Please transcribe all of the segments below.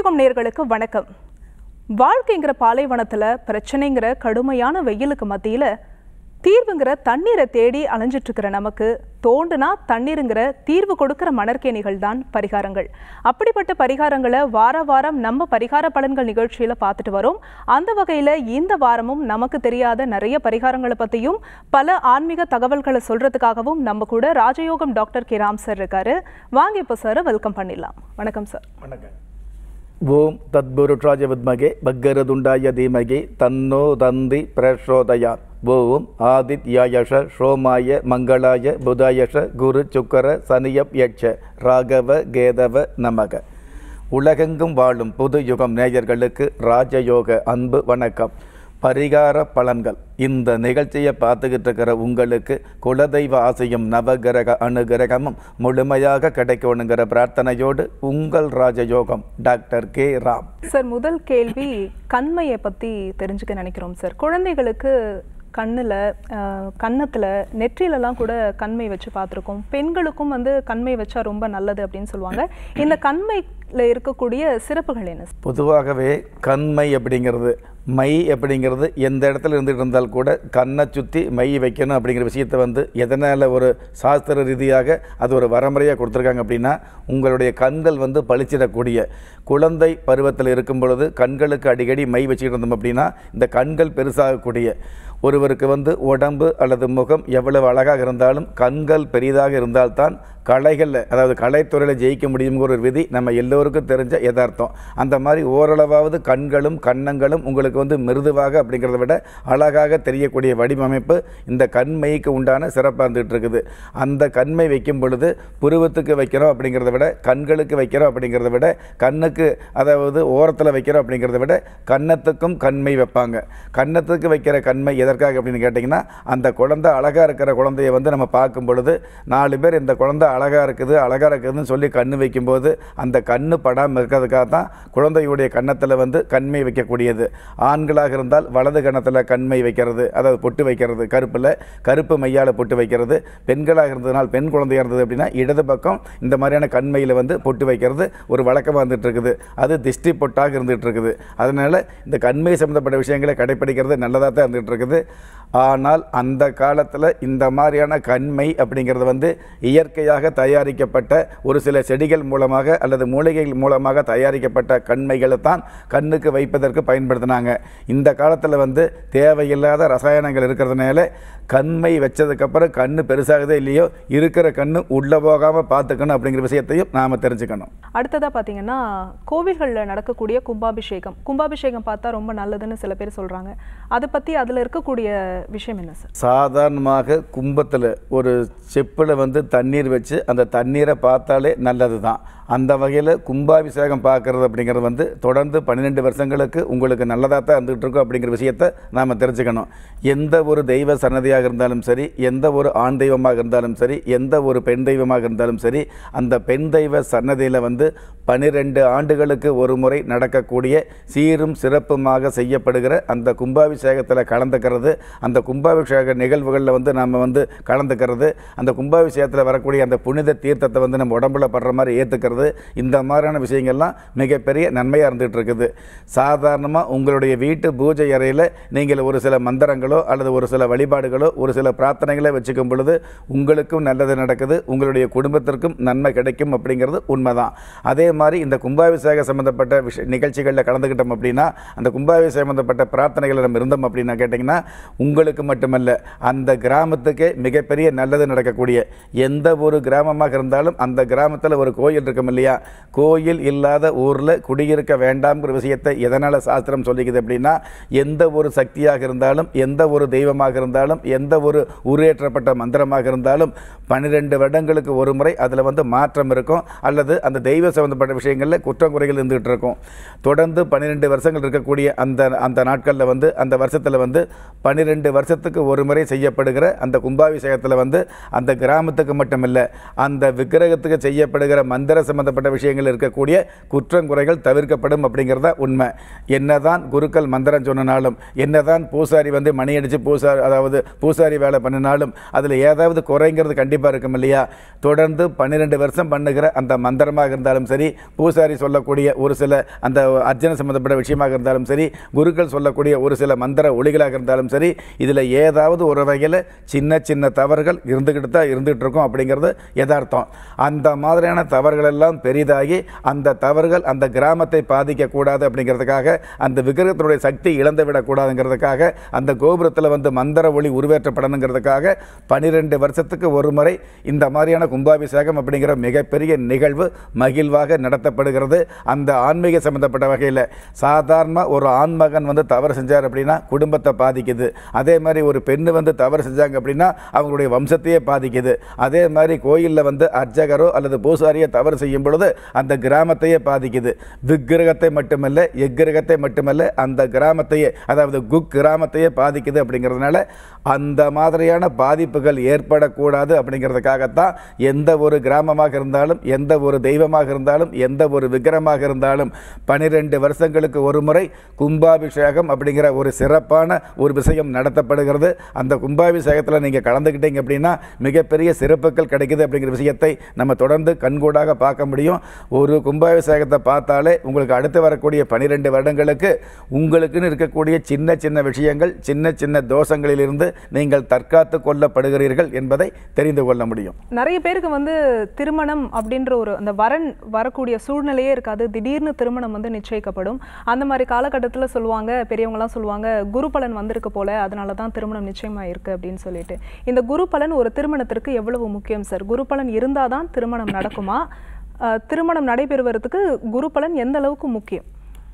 புதுயுகம் நேர்களுக்கு வணக்கம் வாழ்க்கைங்கிற பாலைவனத்துல பிரச்சனைங்கிற கடுமையான வெயிலுக்கு மத்தியில தீர்வுங்கிற தண்ணீரை தேடி அலைஞ்சிட்டு இருக்கிற நமக்கு தோண்டுனா தண்ணீருங்கிற தீர்வு கொடுக்கிற மணற்கேணிகள் தான் பரிகாரங்கள் அப்படிப்பட்ட பரிகாரங்களை வார வாரம் நம்ம பரிகார பலன்கள் நிகழ்ச்சியில பார்த்துட்டு வரோம் அந்த வகையில இந்த வாரமும் நமக்கு தெரியாத நிறைய பரிகாரங்களை பத்தியும் பல ஆன்மீக தகவல்களை சொல்றதுக்காகவும் நம்ம கூட ராஜயோகம் டாக்டர் கே ராம் சார் இருக்காரு வாங்க இப்போ சார் வெல்கம் பண்ணிடலாம் வணக்கம் சார் வணக்கம் ஓம் தத்புருஷாய வித்மகே பக்கரதுண்டாய தீமகி தன்னோ தந்தி பிரசோதயாத் ஓம் ஆதித்யாயஷ சோமாய மங்களாய புதாயஷ குரு சுக்கர சனியப் யட்ச ராகவ கேதவ நமக உலகெங்கும் வாழும் புது யுகம் நேயர்களுக்கு ராஜயோக அன்பு வணக்கம் பரிகார பலன்கள் இந்த நிகழ்ச்சியை பார்த்துக்கிட்டு இருக்கிற உங்களுக்கு குலதெய்வ ஆசையும் நவகிரக அனுகிரகமும் முழுமையாக கிடைக்கணுங்கிற பிரார்த்தனையோடு உங்கள் ராஜயோகம் டாக்டர் கே ராம் சார் முதல் கேள்வி கண்மையை பத்தி தெரிஞ்சுக்க நினைக்கிறோம் சார் குழந்தைகளுக்கு கண்ணுல அஹ், கன்னத்துல நெற்றிலலாம் கூட கண்மை வச்சு பார்த்துருக்கோம் பெண்களுக்கும் வந்து கண்மை வச்சா ரொம்ப நல்லது அப்படின்னு சொல்லுவாங்க இந்த கண்மையில் இருக்கக்கூடிய சிறப்புகள் என்ன சார்? பொதுவாகவே கண்மை அப்படிங்கிறது மை அப்படிங்கிறது எந்த இடத்துல இருந்துகிட்டு இருந்தால் கூட கண்ணை சுற்றி மை வைக்கணும் அப்படிங்கிற விஷயத்தை வந்து எதனால் ஒரு சாஸ்திர ரீதியாக அது ஒரு வரமுறையாக கொடுத்துருக்காங்க அப்படின்னா உங்களுடைய கண்கள் வந்து பளிச்சிடக்கூடிய குழந்தை பருவத்தில் இருக்கும் பொழுது கண்களுக்கு அடிக்கடி மை வச்சுக்கிட்டு இருந்தோம் அப்படின்னா இந்த கண்கள் பெருசாகக்கூடிய ஒருவருக்கு வந்து உடம்பு அல்லது முகம் எவ்வளவு அழகாக இருந்தாலும் கண்கள் பெரிதாக இருந்தால்தான் கலைகளில் அதாவது கலைத்துறையில் ஜெயிக்க முடியுங்கிற ஒரு விதி நம்ம எல்லோருக்கும் தெரிஞ்ச யதார்த்தம் அந்த மாதிரி ஓரளவாவது கண்களும் கன்னங்களும் உங்களுக்கு வந்து மிருதுவாக அப்படிங்கிறத விட அழகாக தெரியக்கூடிய வடிவமைப்பு இந்த கண்மைக்கு உண்டான சிறப்பாக இருந்துகிட்டு இருக்குது அந்த கண்மை வைக்கும் பொழுது புருவத்துக்கு வைக்கிறோம் அப்படிங்கிறத விட கண்களுக்கு வைக்கிறோம் அப்படிங்கிறத விட கண்ணுக்கு அதாவது ஓரத்தில் வைக்கிறோம் அப்படிங்கிறத விட கன்னத்துக்கும் கண்மை வைப்பாங்க கன்னத்துக்கு வைக்கிற கண்மை எதற்காக அப்படின்னு கேட்டிங்கன்னா அந்த குழந்தை அழகாக இருக்கிற குழந்தைய வந்து நம்ம பார்க்கும் பொழுது நாலு பேர் இந்த குழந்தை அழகாக இருக்குது அழகாக இருக்குதுன்னு சொல்லி கண்ணு வைக்கும்போது அந்த கண்ணு படாமல் இருக்கிறதுக்காக தான் குழந்தையுடைய கன்னத்தில் வந்து கண்மை வைக்கக்கூடியது ஆண்களாக இருந்தால் வலது கன்னத்தில் கண்மை வைக்கிறது அதாவது பொட்டு வைக்கிறது கருப்பில் கருப்பு மையால் பொட்டு வைக்கிறது பெண்களாக இருந்ததுனால் பெண் குழந்தையாக இருந்தது அப்படின்னா இடது பக்கம் இந்த மாதிரியான கண்மையில் வந்து பொட்டு வைக்கிறது ஒரு வழக்கமாக வந்துட்டு இருக்குது அது திஷ்டி பொட்டாக இருந்துகிட்டு இருக்குது அதனால் இந்த கண்மை சம்மந்தப்பட்ட விஷயங்களை கடைப்பிடிக்கிறது நல்லதாக தான் இருந்துகிட்டு இருக்குது ஆனால் அந்த காலத்தில் இந்த மாதிரியான கண்மை அப்படிங்கிறது வந்து இயற்கையாக தயாரிக்கப்பட்ட ஒரு சில செடிகள் மூலமாக அல்லது மூலிகைகள் மூலமாக தயாரிக்கப்பட்ட கண்மைகளை தான் கண்ணுக்கு வைப்பதற்கு பயன்படுத்தினாங்க இந்த காலத்தில் வந்து தேவையில்லாத ரசாயனங்கள் இருக்கிறதுனால கண்மை வச்சதுக்கப்புறம் கண்ணு பெருசாகுதோ இல்லையோ இருக்கிற கண்ணு உள்ளே போகாமல் பார்த்துக்கணும் அப்படிங்கிற விஷயத்தையும் நாம் தெரிஞ்சுக்கணும் அடுத்ததா பாத்தீங்கன்னா கோவில்களில் நடக்கக்கூடிய கும்பாபிஷேகம் கும்பாபிஷேகம் பார்த்தா ரொம்ப நல்லதுன்னு சில பேர் சொல்றாங்க அதை பத்தி அதுல இருக்கக்கூடிய விஷயம் என்ன சார் சாதாரணமாக கும்பத்தில் ஒரு செப்பில் வந்து தண்ணீர் வச்சு அந்த தண்ணீரை பார்த்தாலே நல்லது தான் அந்த வகையில் கும்பாபிஷேகம் பார்க்குறது அப்படிங்கிறது வந்து தொடர்ந்து பன்னிரெண்டு வருஷங்களுக்கு உங்களுக்கு நல்லதாக தான் இருந்துகிட்டு இருக்கும் அப்படிங்கிற விஷயத்தை நாம் தெரிஞ்சுக்கணும் எந்த ஒரு தெய்வ சன்னதியாக இருந்தாலும் சரி எந்த ஒரு ஆண் தெய்வமாக இருந்தாலும் சரி எந்த ஒரு பெண் தெய்வமாக இருந்தாலும் சரி அந்த பெண் தெய்வ சன்னதியில் வந்து பன்னிரெண்டு ஆண்டுகளுக்கு ஒரு முறை நடக்கக்கூடிய சீரும் சிறப்புமாக செய்யப்படுகிற அந்த கும்பாபிஷேகத்தில் கலந்துக்கிறது அந்த கும்பாபிஷேக நிகழ்வுகளில் வந்து நம்ம வந்து கலந்துக்கிறது அந்த கும்பாபிஷேகத்தில் வரக்கூடிய அந்த புனித தீர்த்தத்தை வந்து நம்ம உடம்புல படுற மாதிரி ஏற்றுக்கிறது இந்த மாதிரியான விஷயங்கள்லாம் மிகப்பெரிய நன்மையாக இருந்துகிட்டு இருக்குது சாதாரணமாக உங்களுடைய வீட்டு பூஜை அறையில் நீங்கள் ஒரு சில மந்திரங்களோ அல்லது ஒரு சில வழிபாடுகளோ ஒரு சில பிரார்த்தனைகளை வச்சுக்கும் பொழுது உங்களுக்கும் நல்லது நடக்குது உங்களுடைய குடும்பத்திற்கும் நன்மை கிடைக்கும் அப்படிங்கிறது உண்மைதான் அதே மாதிரி இந்த கும்பாபிஷேக சம்மந்தப்பட்ட விஷ நிகழ்ச்சிகளில் கலந்துக்கிட்டோம் அப்படின்னா அந்த கும்பாபிஷேகம் சம்மந்தப்பட்ட பிரார்த்தனைகள் நம்ம இருந்தோம் அப்படின்னா கேட்டிங்கன்னா உங்களுக்கு மட்டுமல்ல அந்த கிராமத்துக்கே மிகப்பெரிய நல்லது நடக்கக்கூடிய எந்த ஒரு கிராமமாக இருந்தாலும் அந்த கிராமத்தில் ஒரு கோயில் இருக்கும் இல்லையா கோயில் இல்லாத ஊரில் குடியிருக்க வேண்டாம்ங்கிற விஷயத்தை எதனால் சாஸ்திரம் சொல்லிக்குது அப்படின்னா எந்த ஒரு சக்தியாக இருந்தாலும் எந்த ஒரு தெய்வமாக இருந்தாலும் எந்த ஒரு உருவேற்றப்பட்ட மந்திரமாக இருந்தாலும் பன்னிரெண்டு வருடங்களுக்கு ஒரு முறை அதில் வந்து மாற்றம் இருக்கும் அல்லது அந்த தெய்வ சம்பந்தப்பட்ட விஷயங்களில் குற்றம் குறைகள் இருந்துகிட்டு இருக்கும் தொடர்ந்து பன்னிரெண்டு வருஷங்கள் இருக்கக்கூடிய அந்த அந்த நாட்களில் வந்து அந்த வருஷத்தில் வந்து பன்னிரெண்டு வருஷத்துக்கு ஒரு முறை செய்யப்படுகிற அந்த கும்பாபிஷேகத்தில் வந்து அந்த கிராமத்துக்கு மட்டுமில்லை அந்த விக்கிரகத்துக்கு செய்யப்படுகிற மந்திர சம்பந்தப்பட்ட விஷயங்கள் இருக்கக்கூடிய குற்றங்குறைகள் தவிர்க்கப்படும் அப்படிங்கிறத உண்மை என்னதான் குருக்கள் மந்திரம் சொன்னாலும் என்னதான் பூசாரி வந்து மணி அடித்து பூசாரி அதாவது பூசாரி வேலை பண்ணினாலும் அதில் ஏதாவது குறைங்கிறது கண்டிப்பாக இருக்கும் இல்லையா தொடர்ந்து பன்னிரெண்டு வருஷம் பண்ணுகிற அந்த மந்திரமாக இருந்தாலும் சரி பூசாரி சொல்லக்கூடிய ஒரு சில அந்த அர்ச்சனை சம்பந்தப்பட்ட விஷயமாக இருந்தாலும் சரி குருக்கள் சொல்லக்கூடிய ஒரு சில மந்திர ஒளிகளாக இருந்தாலும் சரி இதில் ஏதாவது ஒரு வகையில் சின்ன சின்ன தவறுகள் இருந்துக்கிட்டு தான் இருந்துகிட்டு இருக்கும் அப்படிங்கிறது யதார்த்தம் அந்த மாதிரியான தவறுகள் எல்லாம் பெரிதாகி அந்த தவறுகள் அந்த கிராமத்தை பாதிக்கக்கூடாது அப்படிங்கிறதுக்காக அந்த விக்கிரகத்தினுடைய சக்தி இழந்து விடக்கூடாதுங்கிறதுக்காக அந்த கோபுரத்தில் வந்து மந்திர ஒளி உருவேற்றப்படணுங்கிறதுக்காக பனிரெண்டு வருஷத்துக்கு ஒரு முறை இந்த மாதிரியான கும்பாபிஷேகம் அப்படிங்கிற மிகப்பெரிய நிகழ்வு மகிழ்வாக நடத்தப்படுகிறது அந்த ஆன்மீக சம்பந்தப்பட்ட வகையில் சாதாரண ஒரு ஆண்மகன் வந்து தவறு செஞ்சார் அப்படின்னா குடும்பத்தை பாதிக்குது அதே மாதிரி ஒரு பெண்ணு வந்து தவறு செஞ்சாங்க அப்படின்னா அவங்களுடைய வம்சத்தையே பாதிக்குது அதே மாதிரி கோயிலில் வந்து அர்ச்சகரோ அல்லது பூசாரியோ தவறு செய்யும் பொழுது அந்த கிராமத்தையே பாதிக்குது விக்கிரகத்தை மட்டுமல்ல எக்கிரகத்தை மட்டுமல்ல அந்த கிராமத்தையே அதாவது குக் கிராமத்தையே பாதிக்குது அப்படிங்கிறதுனால அந்த மாதிரியான பாதிப்புகள் ஏற்படக்கூடாது அப்படிங்கிறதுக்காகத்தான் எந்த ஒரு கிராமமாக இருந்தாலும் எந்த ஒரு தெய்வமாக இருந்தாலும் எந்த ஒரு விக்கிரமாக இருந்தாலும் பனிரெண்டு வருஷங்களுக்கு ஒரு முறை கும்பாபிஷேகம் அப்படிங்கிற ஒரு சிறப்பான ஒரு விஷயம் நடத்தப்படுகிறது அந்த கும்பாபிஷேகத்தில் நீங்கள் கலந்துக்கிட்டீங்க அப்படின்னா மிகப்பெரிய சிறப்புகள் கிடைக்குது அப்படிங்கிற விஷயத்தை நம்ம தொடர்ந்து கண்கூடாக பார்க்க முடியும் ஒரு கும்பாபிஷேகத்தை பார்த்தாலே உங்களுக்கு அடுத்து வரக்கூடிய பனிரெண்டு வருடங்களுக்கு உங்களுக்குன்னு இருக்கக்கூடிய சின்ன சின்ன விஷயங்கள் சின்ன சின்ன தோஷங்களிலிருந்து நீங்கள் தற்காத்து கொள்ளப்படுகிறீர்கள் என்பதை தெரிந்து கொள்ள முடியும் நிறைய பேருக்கு வந்து திருமணம் அப்படின்ற ஒரு அந்த வரன் வரக்கூடிய சூழ்நிலையே இருக்காது திடீர்னு திருமணம் வந்து நிச்சயிக்கப்படும் அந்த மாதிரி காலகட்டத்தில் சொல்லுவாங்க பெரியவங்கலாம் சொல்லுவாங்க குரு பலன் வந்திருக்கு போல அதனால தான் திருமணம் நிச்சயமா இருக்கு அப்படின்னு சொல்லிட்டு இந்த குரு பலன் ஒரு திருமணத்திற்கு எவ்வளவு முக்கியம் சார் குரு பலன் இருந்தால் தான் திருமணம் நடக்குமா அஹ், திருமணம் நடைபெறுவதற்கு குரு பலன் எந்த அளவுக்கு முக்கியம்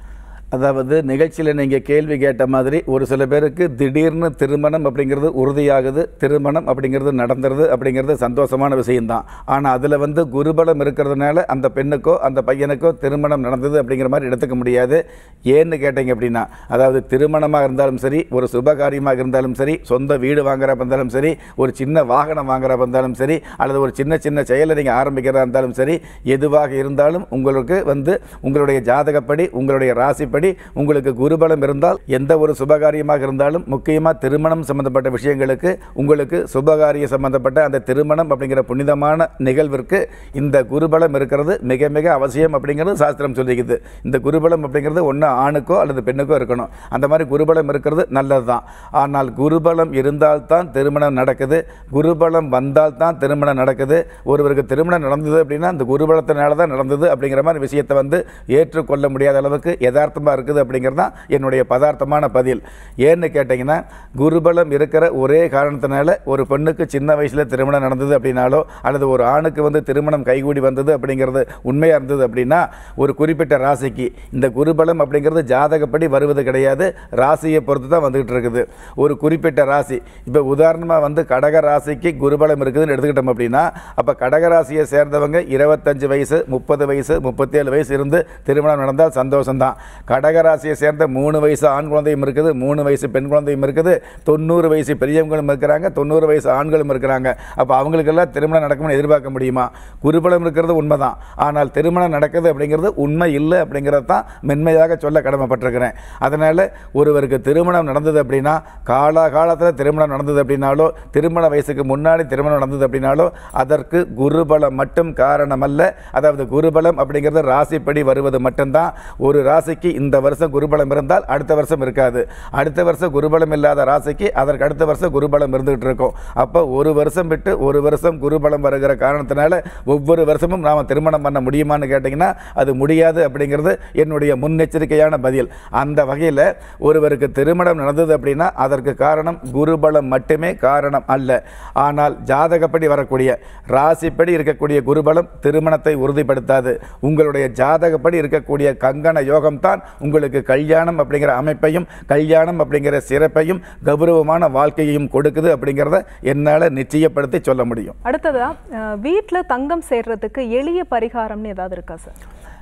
அதாவது நிகழ்ச்சியில் நீங்கள் கேள்வி கேட்ட மாதிரி ஒரு சில பேருக்கு திடீர்னு திருமணம் அப்படிங்கிறது உறுதியாகுது திருமணம் அப்படிங்கிறது நடந்துருது அப்படிங்கிறது சந்தோஷமான விஷயம்தான் ஆனால் அதில் வந்து குருபலம் இருக்கிறதுனால அந்த பெண்ணுக்கோ அந்த பையனுக்கோ திருமணம் நடந்தது அப்படிங்கிற மாதிரி எடுத்துக்க முடியாது ஏன்னு கேட்டீங்க அப்படின்னா அதாவது திருமணமாக இருந்தாலும் சரி ஒரு சுபகாரியமாக இருந்தாலும் சரி சொந்த வீடு வாங்குறப்ப இருந்தாலும் சரி ஒரு சின்ன வாகனம் வாங்குறப்ப இருந்தாலும் சரி அல்லது ஒரு சின்ன சின்ன செயலை நீங்கள் ஆரம்பிக்கிறதா இருந்தாலும் சரி எதுவாக இருந்தாலும் உங்களுக்கு வந்து உங்களுடைய ஜாதகப்படி உங்களுடைய ராசிப்படி உங்களுக்கு குருபலம் இருந்தால் எந்த ஒரு சுபகாரியமாக இருந்தாலும் முக்கியமாக திருமணம் சம்பந்தப்பட்ட விஷயங்களுக்கு உங்களுக்கு சுபகாரிய சம்பந்தப்பட்ட அந்த திருமணம் அப்படிங்கிற புனிதமான நிகழ்விற்கு இந்த குருபலம் இருக்கிறது மிக மிக அவசியம் அப்படிங்கிறது சாஸ்திரம் சொல்லிக்குது இந்த குருபலம் அப்படிங்கிறது ஒன்று ஆணுக்கோ அல்லது பெண்ணுக்கோ இருக்கணும் அந்த மாதிரி குருபலம் இருக்கிறது நல்லது தான் ஆனால் குருபலம் இருந்தால்தான் திருமணம் நடக்குது குருபலம் வந்தால் தான் திருமணம் நடக்குது ஒருவருக்கு திருமணம் நடந்தது அப்படின்னா அந்த குருபலத்தினால தான் நடந்தது அப்படிங்கிற மாதிரி விஷயத்தை வந்து ஏற்றுக்கொள்ள முடியாத அளவுக்கு யதார்த்தமாக இருக்குது அப்படிங்கிறது தான் என்னுடைய பதார்த்தமான பதில் ஏன்னு கேட்டிங்கன்னா குருபலம் இருக்கிற ஒரே காரணத்தினால ஒரு பெண்ணுக்கு சின்ன வயசில் திருமணம் நடந்தது அப்படின்னாலோ அல்லது ஒரு ஆணுக்கு வந்து திருமணம் கைகூடி வந்தது அப்படிங்கிறது உண்மையாக இருந்தது அப்படின்னா ஒரு குறிப்பிட்ட ராசிக்கு இந்த குருபலம் அப்படிங்கிறது ஜாதகப்படி வருவது கிடையாது ராசியை பொறுத்து தான் வந்துகிட்டு இருக்குது ஒரு குறிப்பிட்ட ராசி இப்போ உதாரணமாக வந்து கடக ராசிக்கு குருபலம் இருக்குதுன்னு எடுத்துக்கிட்டோம் அப்படின்னா அப்போ கடக ராசியை சேர்ந்தவங்க இருபத்தஞ்சு வயசு முப்பது வயசு முப்பத்தேழு வயசு இருந்து திருமணம் நடந்தால் சந்தோஷம்தான் கடக ராசியை சேர்ந்த மூணு வயசு ஆண் குழந்தையும் இருக்குது மூணு வயசு பெண் குழந்தையும் இருக்குது தொண்ணூறு வயசு பெரியவங்களும் இருக்கிறாங்க தொண்ணூறு வயசு ஆண்களும் இருக்கிறாங்க அப்போ அவங்களுக்கெல்லாம் திருமணம் நடக்கும்னு எதிர்பார்க்க முடியுமா குருபலம் இருக்கிறது உண்மைதான் ஆனால் திருமணம் நடக்குது அப்படிங்கிறது உண்மை இல்லை அப்படிங்கிறது தான் மென்மையாக சொல்ல கடமைப்பட்டிருக்கிறேன் அதனால் ஒருவருக்கு திருமணம் நடந்தது அப்படின்னா காலாகாலத்தில் திருமணம் நடந்தது அப்படின்னாலோ திருமண வயசுக்கு முன்னாடி திருமணம் நடந்தது அப்படின்னாலோ அதற்கு குருபலம் மட்டும் காரணமல்ல அதாவது குருபலம் அப்படிங்கிறது ராசிப்படி வருவது மட்டும்தான் ஒரு ராசிக்கு இந்த வருஷம் குருபலம் இருந்தால் அடுத்த வருஷம் இருக்காது அடுத்த வருஷம் குருபலம் இல்லாத ராசிக்கு அதற்கு அடுத்த வருஷம் குருபலம் இருந்துகிட்டு இருக்கும் அப்போ ஒரு வருஷம் விட்டு ஒரு வருஷம் குருபலம் வருகிற காரணத்தினால ஒவ்வொரு வருஷமும் நாம் திருமணம் பண்ண முடியுமான்னு கேட்டிங்கன்னா அது முடியாது அப்படிங்கிறது என்னுடைய முன்னெச்சரிக்கையான பதில் அந்த வகையில் ஒருவருக்கு திருமணம் நடந்தது அப்படின்னா அதற்கு காரணம் குருபலம் மட்டுமே காரணம் அல்ல ஆனால் ஜாதகப்படி வரக்கூடிய ராசிப்படி இருக்கக்கூடிய குருபலம் திருமணத்தை உறுதிப்படுத்தாது உங்களுடைய ஜாதகப்படி இருக்கக்கூடிய கங்கண யோகம் தான் உங்களுக்கு கல்யாணம் அப்படிங்கிற அமைப்பையும் கல்யாணம் அப்படிங்கிற சிறப்பையும் கௌரவமான வாழ்க்கையையும் கொடுக்குது அப்படிங்கிறத என்னால் நிச்சயப்படுத்தி சொல்ல முடியும் அடுத்ததா அஹ், வீட்ல தங்கம் சேர்றதுக்கு எளிய பரிகாரம்னு ஏதாவது இருக்கா சார்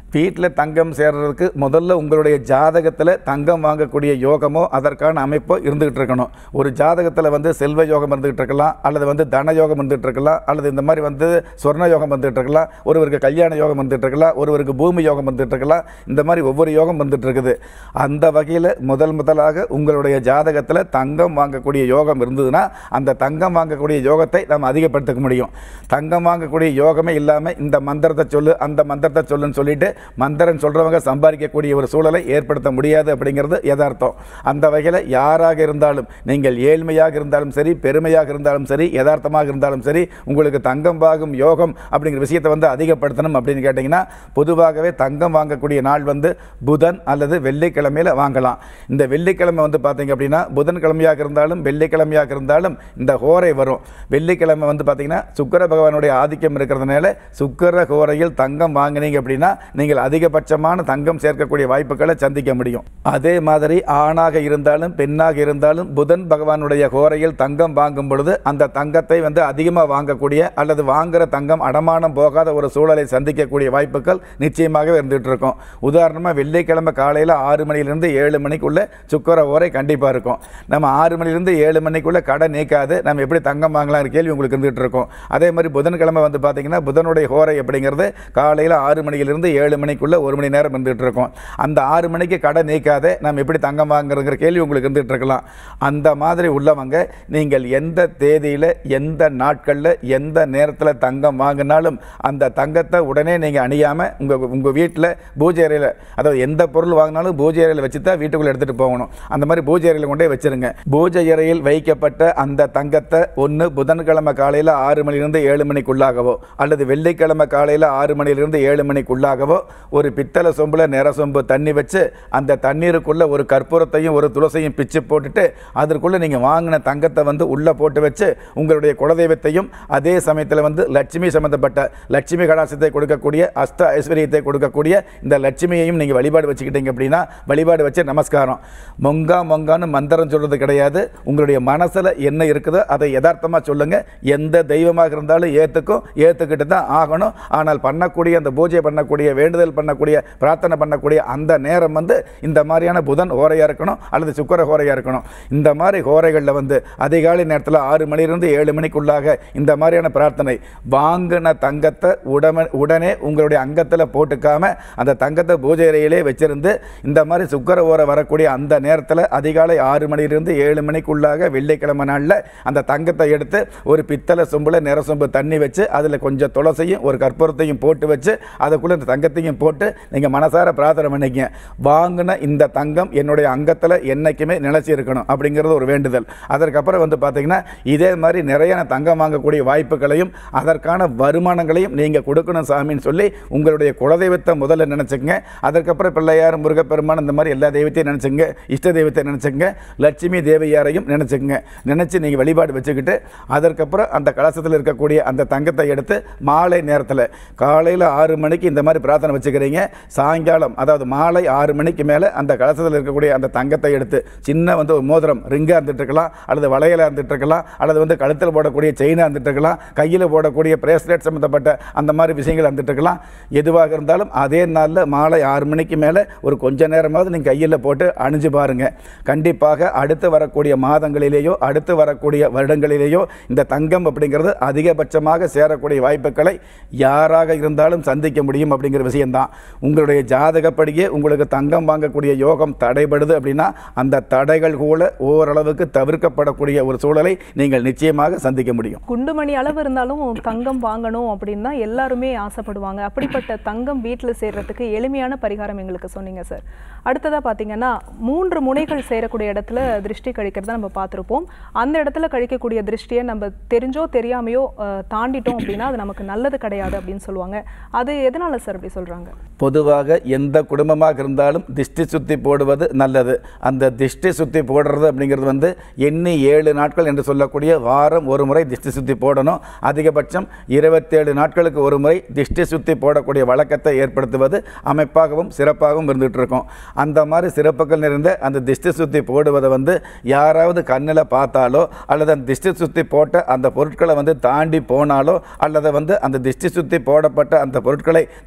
வீட்டில் தங்கம் சேர்றதுக்கு முதல்ல உங்களுடைய ஜாதகத்தில் தங்கம் வாங்கக்கூடிய யோகமோ அதற்கான அமைப்போ இருந்துகிட்டு இருக்கணும் ஒரு ஜாதகத்தில் வந்து செல்வ யோகம் இருந்துகிட்டு இருக்கலாம் அல்லது வந்து தன யோகம் இருந்துகிட்டு இருக்கலாம் அல்லது இந்த மாதிரி வந்து சொர்ண யோகம் வந்துட்டு இருக்கலாம் ஒருவருக்கு கல்யாண யோகம் வந்துட்டு இருக்கலாம் ஒருவருக்கு பூமி யோகம் வந்துட்டு இருக்கலாம் இந்த மாதிரி ஒவ்வொரு யோகம் வந்துட்டு இருக்குது அந்த வகையில் முதல் முதலாக உங்களுடைய ஜாதகத்தில் தங்கம் வாங்கக்கூடிய யோகம் இருந்ததுன்னா அந்த தங்கம் வாங்கக்கூடிய யோகத்தை நம்ம அதிகப்படுத்திக்க முடியும் தங்கம் வாங்கக்கூடிய யோகமே இல்லாமல் இந்த மந்திரத்தை சொல்லு அந்த மந்திரத்தை சொல்லுன்னு சொல்லிட்டு மந்திரன் சொல்கிறவங்க சம்பாதிக்கக்கூடிய ஒரு சூழலை ஏற்படுத்த முடியாது அப்படிங்கிறது யதார்த்தம் அந்த வகையில் யாராக இருந்தாலும் நீங்கள் ஏழ்மையாக இருந்தாலும் சரி பெருமையாக இருந்தாலும் சரி யதார்த்தமாக இருந்தாலும் சரி உங்களுக்கு தங்கம் வாங்கும் யோகம் அப்படிங்கிற விஷயத்தை வந்து அதிகப்படுத்தணும் அப்படின்னு கேட்டிங்கன்னா பொதுவாகவே தங்கம் வாங்கக்கூடிய நாள் வந்து புதன் அல்லது வெள்ளிக்கிழமையில் வாங்கலாம் இந்த வெள்ளிக்கிழமை வந்து பார்த்தீங்க அப்படின்னா புதன்கிழமையாக இருந்தாலும் வெள்ளிக்கிழமையாக இருந்தாலும் இந்த ஹோரை வரும் வெள்ளிக்கிழமை வந்து பார்த்தீங்கன்னா சுக்கிர பகவானுடைய ஆதிக்கம் இருக்கிறதுனால சுக்கிர ஹோரையில் தங்கம் வாங்கினீங்க அப்படின்னா நீங்கள் அதிகபட்சமான தங்கம் சேர்க்கக்கூடிய வாய்ப்புகளை சந்திக்க முடியும் அதே மாதிரி ஆணாக இருந்தாலும் பெண்ணாக இருந்தாலும் புதன் பகவானுடைய ஹோரையில் தங்கம் வாங்கும் பொழுது அந்த தங்கத்தை வந்து அதிகமாக வாங்கக்கூடிய அல்லது வாங்குற தங்கம் அடமானம் போகாத ஒரு சூழலை சந்திக்கக்கூடிய வாய்ப்புகள் நிச்சயமாகவே இருந்துகிட்டு இருக்கும் உதாரணமாக வெள்ளிக்கிழமை காலையில் ஆறு மணிலிருந்து ஏழு மணிக்குள்ளே சுக்கர ஓரை கண்டிப்பாக இருக்கும் நம்ம ஆறு மணிலிருந்து ஏழு மணிக்குள்ளே கடை நீக்காது நம்ம எப்படி தங்கம் வாங்கலாம்னு கேள்வி உங்களுக்கு இருந்துகிட்டு இருக்கும் அதே மாதிரி புதன்கிழமை வந்து பார்த்தீங்கன்னா புதனுடைய ஹோரை அப்படிங்கிறது காலையில் ஆறு மணியிலிருந்து ஏழு மணிக்குள்ளே ஒரு மணி நேரம் இருந்துகிட்டு இருக்கும் அந்த ஆறு மணிக்கு கடை நீக்காதே நம்ம எப்படி தங்கம் வாங்குறங்கிற கேள்வி உங்களுக்கு இருந்துகிட்டு இருக்கலாம் அந்த மாதிரி உள்ளவங்க நீங்கள் எந்த தேதியில் எந்த நாட்களில் எந்த நேரத்தில் தங்கம் வாங்கினாலும் அந்த தங்கத்தை உடனே நீங்கள் அணியாமல் உங்கள் உங்கள் வீட்டில் பூஜை அறையில் அதாவது எந்த பொருள் வாங்கினாலும் பூஜை அறையில் வச்சு தான் வீட்டுக்குள்ளே எடுத்துகிட்டு போகணும் அந்த மாதிரி பூஜை அறையில் கொண்டே வச்சிருங்க பூஜை அறையில் வைக்கப்பட்ட அந்த தங்கத்தை ஒன்று புதன்கிழமை காலையில் ஆறு மணிலிருந்து ஏழு மணிக்குள்ளாகவோ அல்லது வெள்ளிக்கிழமை காலையில் ஆறு மணிலிருந்து ஏழு மணிக்குள்ளாகவோ ஒரு பித்தளை சொம்பில் நிற சொம்பு தண்ணி வச்சு அந்த தண்ணீருக்குள்ளே ஒரு கற்பூரத்தையும் ஒரு துளசையும் பிச்சு போட்டுட்டு அதற்குள்ளே நீங்கள் வாங்கின தங்கத்தை வந்து உள்ளே போட்டு வச்சு உங்களுடைய குலதெய்வத்தையும் அதே சமயத்தில் வந்து லட்சுமி சம்மந்தப்பட்ட லட்சுமி கடாசத்தை கொடுக்கக்கூடிய அஷ்ட ஐஸ்வர்யத்தை கொடுக்கக்கூடிய இந்த லட்சுமியையும் நீங்கள் வழிபாடு வச்சுக்கிட்டீங்க அப்படின்னா வழிபாடு வச்சு நமஸ்காரம் மொங்கா மொங்கான்னு மந்திரம் சொல்கிறது கிடையாது உங்களுடைய மனசில் என்ன இருக்குதோ அதை யதார்த்தமாக சொல்லுங்கள் எந்த தெய்வமாக இருந்தாலும் ஏற்றுக்கும் ஏற்றுக்கிட்டு தான் ஆகணும் ஆனால் பண்ணக்கூடிய அந்த பூஜை பண்ணக்கூடிய வேண்டுதல் பண்ணக்கூடிய பிரார்த்தனை பண்ணக்கூடிய அந்த நேரம் வந்து இந்த மாதிரியான புதன் ஹோரையாக இருக்கணும் அல்லது சுக்கர ஹோரையாக இருக்கணும் இந்த மாதிரி ஹோரைகளில் வந்து அதிகாலை நேரத்தில் ஆறு மணிலிருந்து ஏழு மணிக்குள்ளாக இந்த மாதிரியான பிரார்த்தனை வாங்கின தங்கத்தை உடம உடனே உங்களுடைய அங்கத்தில் போட்டுக்காம அந்த தங்கத்தை பூஜை அறையிலே வச்சிருந்து இந்த மாதிரி சுக்கர ஓரை வரக்கூடிய அந்த நேரத்தில் அதிகாலை ஆறு மணிலிருந்து ஏழு மணிக்குள்ளாக வெள்ளிக்கிழமை நாளில் அந்த தங்கத்தை எடுத்து ஒரு பித்தளை சொம்பில் நிற சொம்பு தண்ணி வச்சு அதில் கொஞ்சம் துளசையும் ஒரு கற்பூரத்தையும் போட்டு வச்சு அதுக்குள்ளே இந்த தங்கத்தையும் போட்டு நீங்கள் மனசார பிரார்த்தனை பண்ணிக்கங்க வாங்கின இந்த தங்கம் என்னுடைய அங்கத்தில் என்றைக்குமே நிலைச்சி இருக்கணும் அப்படிங்கிறது ஒரு வேண்டுதல் அதற்கப்புறம் வந்து பார்த்தீங்கன்னா இதே மாதிரி நிறைய தங்கம் வாங்கக்கூடிய வாய்ப்புகளையும் அதற்கான வருமானங்களையும் நீங்கள் கொடுக்கணும் சாமின்னு சொல்லி உங்களுடைய குலதெய்வத்தை முதல்ல நினச்சிக்கங்க அதற்கப்புறம் பிள்ளையார் முருகப்பெருமான் இந்த மாதிரி எல்லா தெய்வத்தையும் நினச்சிங்க இஷ்ட தெய்வத்தை நினச்சிங்க லட்சுமி தேவியாரையும் நினச்சிக்கங்க நினச்சி நீங்கள் வழிபாடு வச்சுக்கிட்டு அதற்கப்புறம் அந்த கலசத்தில் இருக்கக்கூடிய அந்த தங்கத்தை எடுத்து மாலை நேரத்தில் காலையில் ஆறு மணிக்கு இந்த மாதிரி பிரார்த்தனை வச்சுக்கிறீங்க சாயங்காலம் அதாவது மாலை ஆறு மணிக்கு மேலே அந்த கலசத்தில் இருக்கக்கூடிய அந்த தங்கத்தை எடுத்து சின்ன வந்து ஒரு மோதிரம் ரிங்காக இருந்துட்டு இருக்கலாம் அல்லது வளையலாக இருந்துட்டு இருக்கலாம் அல்லது வந்து கழுத்தில் போடக்கூடிய செயினாக இருந்துட்டு இருக்கலாம் கையில் போடக்கூடிய பிரேஸ்லெட் சம்மந்தப்பட்ட அந்த மாதிரி விஷயங்கள் இருந்துட்டு இருக்கலாம் எதுவாக இருந்தாலும் அதே நாளில் மாலை ஆறு மணிக்கு மேலே ஒரு கொஞ்ச நேரமாவது நீங்கள் கையில் போட்டு அணிஞ்சு பாருங்கள் கண்டிப்பாக அடுத்து வரக்கூடிய மாதங்களிலேயோ அடுத்து வரக்கூடிய வருடங்களிலேயோ இந்த தங்கம் அப்படிங்கிறது அதிகபட்சமாக சேரக்கூடிய வாய்ப்புகளை யாராக இருந்தாலும் சந்திக்க முடியும் அப்படிங்கிற விஷயம்தான் உங்களுடைய ஜாதகப்படியே உங்களுக்கு தங்கம் வாங்கக்கூடிய யோகம் தடைபடுது அப்படின்னா அந்த தடைகள் கூட ஓரளவுக்கு தவிர்க்கப்படக்கூடிய ஒரு சூழலை நீங்கள் நிச்சயமாக சந்திக்க முடியும் குண்டுமணி அளவு இருந்தாலும் தங்கம் வாங்கணும் அப்படின்னு தான் எல்லாருமே ஆசைப்படுவாங்க அப்படிப்பட்ட தங்கம் வீட்டில் சேர்றதுக்கு எளிமையான பரிகாரம் எங்களுக்கு சொன்னீங்க சார் அடுத்ததாக பார்த்தீங்கன்னா மூன்று முனைகள் சேரக்கூடிய இடத்துல திருஷ்டி கழிக்கிறத நம்ம பார்த்துருப்போம் அந்த இடத்துல கழிக்கக்கூடிய திருஷ்டியை நம்ம தெரிஞ்சோ தெரியாமையோ அஹ், தாண்டிட்டோம் அப்படின்னா அது நமக்கு நல்லது கிடையாது அப்படின்னு சொல்லுவாங்க அது எதனால சார் அப்படி சொல்றாங்க பொதுவாக எந்த குடும்பமாக இருந்தாலும் திஷ்டி சுத்தி போடுவது நல்லது அந்த திஷ்டி சுத்தி போடுறது அப்படிங்கிறது வந்து எண்ணி ஏழு நாட்கள் என்று சொல்லக்கூடிய வாரம் ஒரு முறை திஷ்டி சுத்தி போடணும் அதிகபட்சம் இருபத்தேழு நாட்களுக்கு ஒரு முறை திஷ்டி சுத்தி போடக்கூடிய வழக்கத்தை ஏற்படுத்துவது அமைப்பாகவும் சிறப்பாகவும் இருந்துகிட்டு இருக்கும் அந்த மாதிரி சிறப்புகள் நிறைந்த அந்த திஷ்டி சுத்தி போடுவதை வந்து யாராவது கண்ணில் பார்த்தாலோ அல்லது அந்த திஷ்டி சுத்தி போட்ட அந்த பொருட்களை வந்து தாண்டி போனாலோ அல்லது வந்து அந்த திஷ்டி சுத்தி போடப்பட்ட அந்த பொருட்களை தன்னுடைய கால்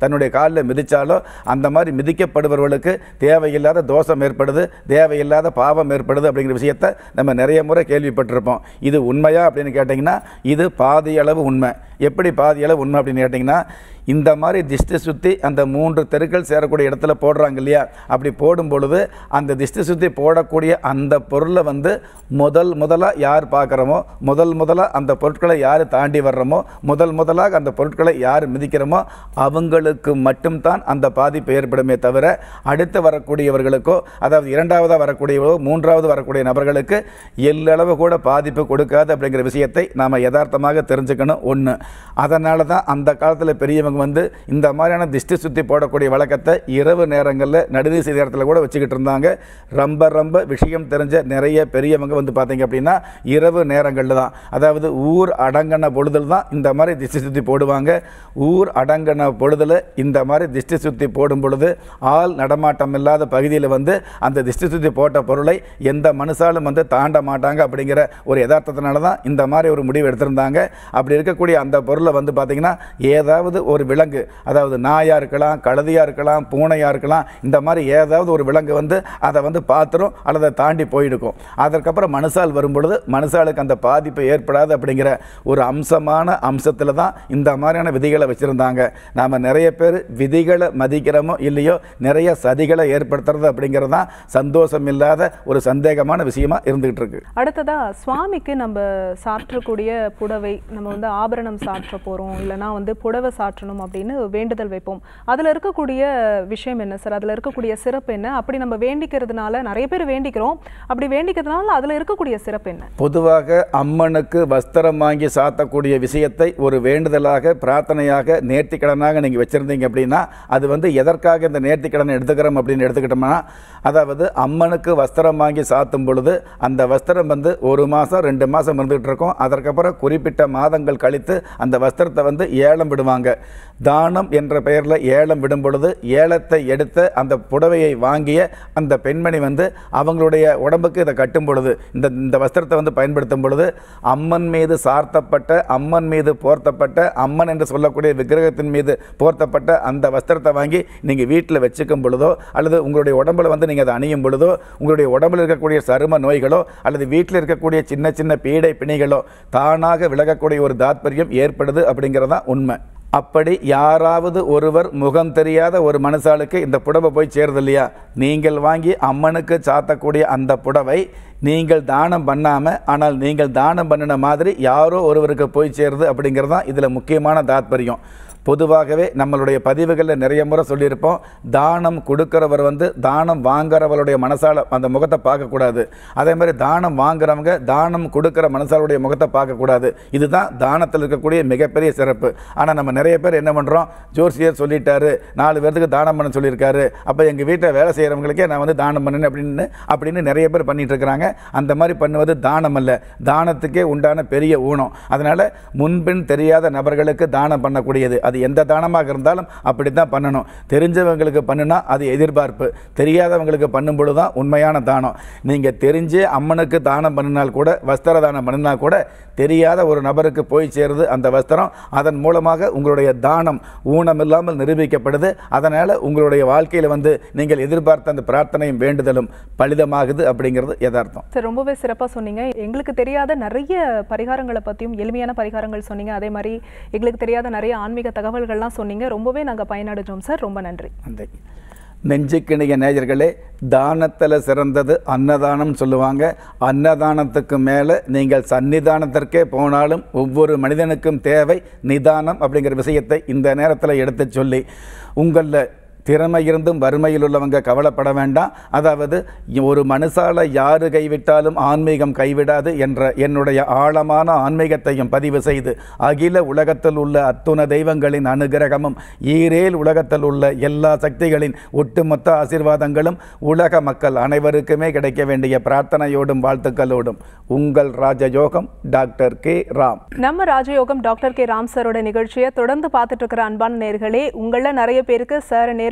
காலில் மிதிச்சாலோ அந்த மாதிரி மிதிக்கப்படுபவர்களுக்கு தேவையில்லாத தோஷம் ஏற்படுது தேவையில்லாத பாவம் ஏற்படுது அப்படிங்கிற விஷயத்த நம்ம நிறைய முறை கேள்விப்பட்டிருப்போம் இது உண்மையா அப்படின்னு கேட்டிங்கன்னா இது பாதி அளவு உண்மை எப்படி பாதி அளவு உண்மை அப்படின்னு கேட்டிங்கன்னா இந்த மாதிரி திஷ்டி சுற்றி அந்த மூன்று தெருக்கள் சேரக்கூடிய இடத்துல போடுறாங்க இல்லையா அப்படி போடும் பொழுது அந்த திஷ்டி சுற்றி போடக்கூடிய அந்த பொருளை வந்து முதல் முதலாக யார் பார்க்குறோமோ முதல் முதலாக அந்த பொருட்களை யார் தாண்டி வர்றோமோ முதல் முதலாக அந்த பொருட்களை யார் மிதிக்கிறோமோ அவங்களுக்கு மட்டும்தான் அந்த பாதிப்பு ஏற்படுமே தவிர அடுத்து வரக்கூடியவர்களுக்கோ அதாவது இரண்டாவதாக வரக்கூடியவோ மூன்றாவது வரக்கூடிய நபர்களுக்கு எல்லளவு கூட பாதிப்பு கொடுக்காது அப்படிங்கிற விஷயத்தை நாம் யதார்த்தமாக தெரிஞ்சுக்கணும் ஒன்று அதனால தான் அந்த காலத்தில் பெரியவங்க வந்து இந்த மாதிரியான திஷ்டி சுற்றி போடக்கூடிய வழக்கத்தை இரவு நேரங்களில் நடுநீசி நேரத்தில் கூட வச்சுக்கிட்டு இருந்தாங்க ரொம்ப ரொம்ப விஷயம் தெரிஞ்ச நிறைய பெரியவங்க வந்து பார்த்தீங்க அப்படின்னா இரவு நேரங்களில் தான் அதாவது ஊர் அடங்கின பொழுதில் தான் இந்த மாதிரி திஷ்டி சுற்றி போடுவாங்க ஊர் அடங்கின பொழுதில் இந்த மாதிரி திஷ்டி சுற்றி போடும் பொழுது ஆள் நடமாட்டம் இல்லாத பகுதியில் வந்து அந்த திஷ்டி சுற்றி போட்ட பொருளை எந்த மனுஷாலும் வந்து தாண்ட மாட்டாங்க அப்படிங்கிற ஒரு யதார்த்தத்தினால தான் இந்த மாதிரி ஒரு முடிவு எடுத்திருந்தாங்க அப்படி இருக்கக்கூடிய அந்த பொருளை வந்து பார்த்தீங்கன்னா ஏதாவது ஒரு விலங்கு அதாவது நாயாக இருக்கலாம் கழுதையாக இருக்கலாம் பூனையாக இருக்கலாம் இந்த மாதிரி ஏதாவது ஒரு விலங்கு வந்து அதை வந்து பார்த்துரும் அல்லது அதை தாண்டி போயிடுக்கும் அதற்கப்புறம் மனுஷால் வரும்பொழுது மனுஷாளுக்கு அந்த பாதிப்பு ஏற்படாது அப்படிங்கிற ஒரு அம்சமான அம்சத்தில் தான் இந்த மாதிரியான விதிகளை வச்சுருந்தாங்க நாம் நிறைய பேர் விதிகளை மதிக்கிறோமோ இல்லையோ நிறைய சதிகளை ஏற்படுத்துறது அப்படிங்கிறது தான் சந்தோஷம் இல்லாத ஒரு சந்தேகமான விஷயமா இருந்துகிட்டு இருக்கு அடுத்ததா சுவாமிக்கு நம்ம சாற்றக்கூடிய புடவை நம்ம வந்து ஆபரணம் சாற்ற போறோம் இல்லைன்னா வந்து புடவை சாற்றணும் அப்படின்னு வேண்டுதல் வைப்போம் அதுல இருக்கக்கூடிய விஷயம் என்ன சார் அதுல இருக்கக்கூடிய சிறப்பு என்ன அப்படி நம்ம வேண்டிக்கிறதுனால நிறைய பேர் வேண்டிக்கிறோம் அப்படி வேண்டிக்கிறதுனால அதுல இருக்கக்கூடிய சிறப்பு என்ன பொதுவாக அம்மனுக்கு வஸ்திரம் வாங்கி சாத்தக்கூடிய விஷயத்தை ஒரு வேண்டுதலாக பிரார்த்தனையாக நேர்த்திக்கடனாக நீங்கள் வச்சுருந்தீங்க அப்படின்னா அது வந்து எதற்காக இந்த நேர்த்திக்கடனை எடுத்துக்கிறோம் அப்படின்னு எடுத்துக்கிட்டோம்னா அதாவது அம்மனுக்கு வஸ்திரம் வாங்கி சாத்தும் பொழுது அந்த வஸ்திரம் வந்து ஒரு மாதம் ரெண்டு மாதம் இருந்துகிட்டு இருக்கும் அதற்கப்புறம் குறிப்பிட்ட மாதங்கள் கழித்து அந்த வஸ்திரத்தை வந்து ஏலம் விடுவாங்க தானம் என்ற பெயரில் ஏலம் விடும் பொழுது ஏலத்தை எடுத்த அந்த புடவையை வாங்கிய அந்த பெண்மணி வந்து அவங்களுடைய உடம்புக்கு இதை கட்டும் பொழுது இந்த இந்த வஸ்திரத்தை வந்து பயன்படுத்தும் பொழுது அம்மன் மீது சார்த்தப்பட்ட அம்மன் மீது போர்த்தப்பட்ட அம்மன் என்று சொல்லக்கூடிய விக்கிரகத்தின் மீது போர்த்தப்பட்ட அந்த வஸ்திரத்தை வாங்கி நீங்கள் வீட்டில் வச்சுக்கும் பொழுதோ அல்லது உங்களுடைய உடம்புல வந்து நீங்கள் அதை அணியும் பொழுதோ உங்களுடைய உடம்புல இருக்கக்கூடிய சரும நோய்களோ அல்லது வீட்டில் இருக்கக்கூடிய சின்ன சின்ன பீடை பிணிகளோ தானாக விலகக்கூடிய ஒரு தாத்பரியம் ஏற்படுது அப்படிங்கிறது தான் உண்மை அப்படி யாராவது ஒருவர் முகம் தெரியாத ஒரு மனுஷாளுக்கு இந்த புடவை போய் சேருது இல்லையா நீங்கள் வாங்கி அம்மனுக்கு சாத்தக்கூடிய அந்த புடவை நீங்கள் தானம் பண்ணாமல் ஆனால் நீங்கள் தானம் பண்ணின மாதிரி யாரோ ஒருவருக்கு போய் சேருது அப்படிங்கிறது தான் இதில் முக்கியமான தாத்பரியம் பொதுவாகவே நம்மளுடைய பதிவுகளில் நிறைய முறை சொல்லியிருப்போம் தானம் கொடுக்கிறவர் வந்து தானம் வாங்குறவருடைய மனசால அந்த முகத்தை பார்க்கக்கூடாது அதே மாதிரி தானம் வாங்குறவங்க தானம் கொடுக்குற மனசாலுடைய முகத்தை பார்க்கக்கூடாது இதுதான் தானத்தில் இருக்கக்கூடிய மிகப்பெரிய சிறப்பு ஆனால் நம்ம நிறைய பேர் என்ன பண்ணுறோம் ஜோசியர் சொல்லிட்டாரு நாலு பேர்த்துக்கு தானம் பண்ண சொல்லியிருக்காரு அப்போ எங்கள் வீட்டில் வேலை செய்கிறவங்களுக்கே நான் வந்து தானம் பண்ணேன் அப்படின்னு அப்படின்னு நிறைய பேர் பண்ணிட்டு இருக்கிறாங்க அந்த மாதிரி பண்ணுவது தானம் அல்ல தானத்துக்கே உண்டான பெரிய ஊனம் அதனால் முன்பின் தெரியாத நபர்களுக்கு தானம் பண்ணக்கூடியது அது எந்த தானமாக இருந்தாலும் அப்படி தான் பண்ணணும் தெரிஞ்சவங்களுக்கு பண்ணுனா அது எதிர்பார்ப்பு தெரியாதவங்களுக்கு பண்ணும்பொழுது தான் உண்மையான தானம் நீங்கள் தெரிஞ்சே அம்மனுக்கு தானம் பண்ணினால் கூட வஸ்திர தானம் பண்ணினா கூட தெரியாத ஒரு நபருக்கு போய் சேருது அந்த வஸ்திரம் அதன் மூலமாக உங்களுடைய தானம் ஊனம் இல்லாமல் நிரூபிக்கப்படுது அதனால் உங்களுடைய வாழ்க்கையில் வந்து நீங்கள் எதிர்பார்த்த அந்த பிரார்த்தனையும் வேண்டுதலும் பலிதமாகுது அப்படிங்கிறது யதார்த்தம் சார் ரொம்பவே சிறப்பாக சொன்னீங்க எங்களுக்கு தெரியாத நிறைய பரிகாரங்களை பற்றியும் எளிமையான பரிகாரங்கள் சொன்னீங்க அதே மாதிரி எங்களுக்கு தெரியாத நிறைய ஆன்மீக தகவல்கள்லாம் சொன்னீங்க ரொம்பவே நாங்கள் பயனடைஞ்சோம் சார் ரொம்ப நன்றி நன்றி நெஞ்சுக்கிணிய நேயர்களே தானத்தில் சிறந்தது அன்னதானம் சொல்லுவாங்க அன்னதானத்துக்கு மேலே நீங்கள் சன்னிதானத்திற்கே போனாலும் ஒவ்வொரு மனிதனுக்கும் தேவை நிதானம் அப்படிங்கிற விஷயத்தை இந்த நேரத்தில் எடுத்து சொல்லி உங்களில் திறமை இருந்தும் வறுமையில் உள்ளவங்க கவலைப்பட வேண்டாம் அதாவது ஒரு மனுஷால யாரு கைவிட்டாலும் ஆன்மீகம் கைவிடாது என்ற என்னுடைய ஆழமான ஆன்மீகத்தையும் பதிவு செய்து அகில உலகத்தில் உள்ள அத்துண தெய்வங்களின் அனுகிரகமும் ஈரேல் உலகத்தில் உள்ள எல்லா சக்திகளின் ஒட்டுமொத்த ஆசீர்வாதங்களும் உலக மக்கள் அனைவருக்குமே கிடைக்க வேண்டிய பிரார்த்தனையோடும் வாழ்த்துக்களோடும் உங்கள் ராஜயோகம் டாக்டர் கே ராம் நம்ம ராஜயோகம் டாக்டர் கே ராம் சாரோட நிகழ்ச்சியை தொடர்ந்து பார்த்துட்டு இருக்கிற அன்பான நேர்களே உங்களில் நிறைய பேருக்கு சார் நேரில்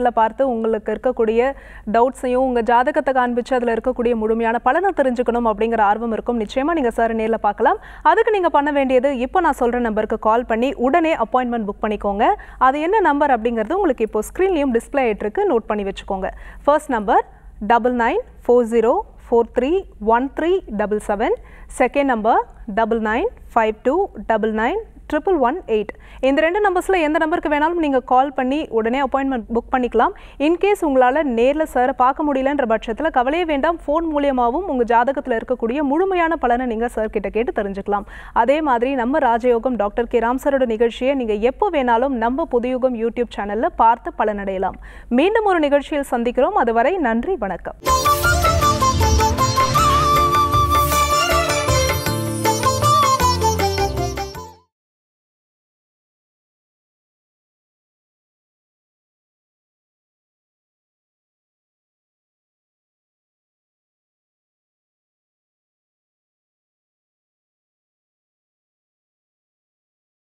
நேரில் பார்த்து உங்களுக்கு இருக்கக்கூடிய டவுட்ஸையும் உங்கள் ஜாதகத்தை காண்பிச்சு அதில் இருக்கக்கூடிய முழுமையான பலனை தெரிஞ்சுக்கணும் அப்படிங்கிற ஆர்வம் இருக்கும் நிச்சயமாக நீங்கள் சார் நேரில் பார்க்கலாம் அதுக்கு நீங்கள் பண்ண வேண்டியது இப்போ நான் சொல்கிற நம்பருக்கு கால் பண்ணி உடனே அப்பாயின்மெண்ட் புக் பண்ணிக்கோங்க அது என்ன நம்பர் அப்படிங்கிறது உங்களுக்கு இப்போ ஸ்க்ரீன்லேயும் டிஸ்பிளே ஆகிட்டுருக்கு நோட் பண்ணி வச்சுக்கோங்க first number double nine four zero four three one three double seven second number double nine five two double nine triple one eight இந்த ரெண்டு நம்பர்ஸில் எந்த நம்பருக்கு வேணாலும் நீங்கள் கால் பண்ணி உடனே அப்பாயின்மெண்ட் புக் பண்ணிக்கலாம் இன்கேஸ் உங்களால் நேரில் சாரை பார்க்க முடியலன்ற பட்சத்தில் கவலையே வேண்டாம் ஃபோன் மூலியமாகவும் உங்கள் ஜாதகத்தில் இருக்கக்கூடிய முழுமையான பலனை நீங்கள் சார் கிட்ட கேட்டு தெரிஞ்சுக்கலாம் அதே மாதிரி நம்ம ராஜயோகம் டாக்டர் கே ராம் சாரோட நிகழ்ச்சியை நீங்கள் எப்போ வேணாலும் நம்ம புதுயுகம் யூடியூப் சேனலில் பார்த்து பலனடையலாம் மீண்டும் ஒரு நிகழ்ச்சியில் சந்திக்கிறோம் அதுவரை நன்றி வணக்கம்